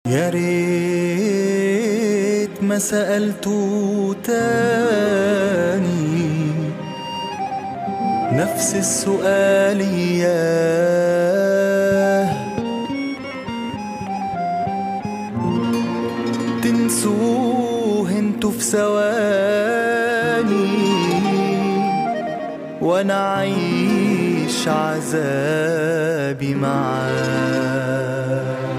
يا ريت ما سألته تاني نفس السؤال ياه تنسوه انتوا في ثواني وانا عايش عذابي معاه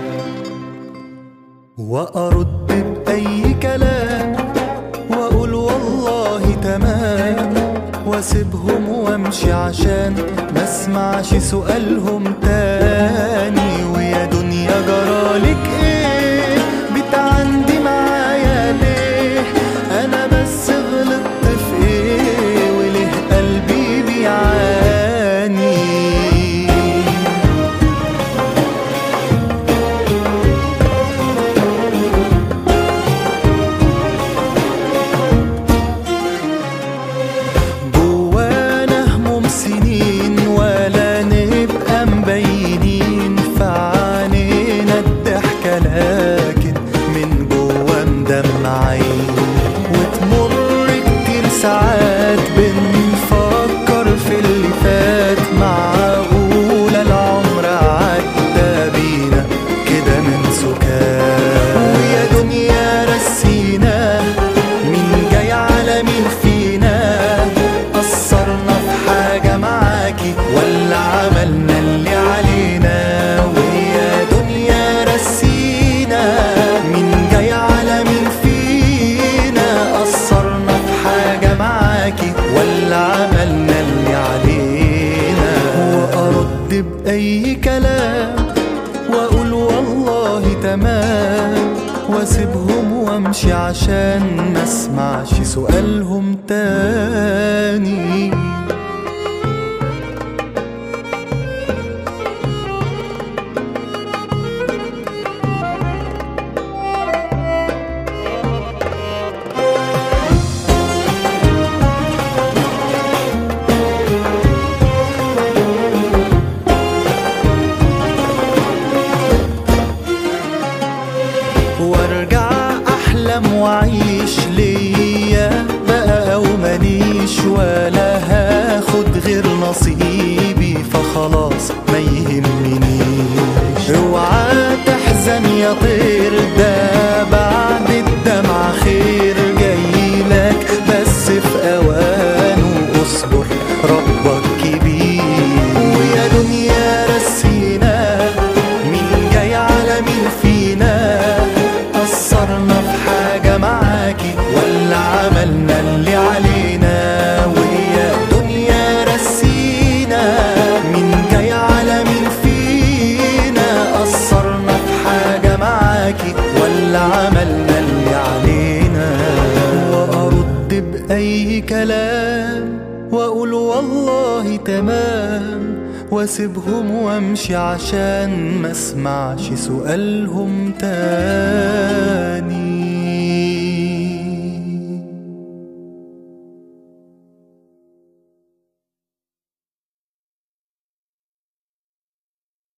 وأرد بأي كلام وأقول والله تمام واسيبهم وامشي عشان ما اسمعش سؤالهم تاني ويا دنيا جرالك ايه بتعندي معايا ليه انا بس غلطت في ايه وليه قلبي بيعاني جوانا هموم سنين ولا نبقى مبينين في عينينا الضحكة لكن من جوا مدمعين وتمر كتير ساعات بنفكر في اللي فات معقولة العمر عدى بينا كده من سكات ويا دنيا رسينا مين جاي على مين فينا قصرنا في حاجة معاكي ولا عملنا اللي علينا ويا دنيا رسينا مين جاي على مين فينا قصرنا في حاجة معاكي ولا عملنا اللي علينا وأرد بأي كلام واقول والله تمام واسيبهم وامشي عشان ما اسمعش سؤالهم تاني وارجع احلم واعيش ليا بقى او ماليش ولا هاخد غير نصيبي فخلاص ما يهمنيش اوعى تحزن يا طير ده بعد الدمع خير جايلك بس في اوانه اصبر ربك كبير ويا دنيا رسينا مين جاي على مين فينا قصرنا في حاجة معاكي ولا عملنا اللي علينا ويا دنيا رسينا مين جاي على مين فينا قصرنا في حاجة معاكي ولا عملنا اللي علينا وأرد بأي كلام وأقول والله تمام واسيبهم وامشي عشان ما اسمعش سؤالهم تاني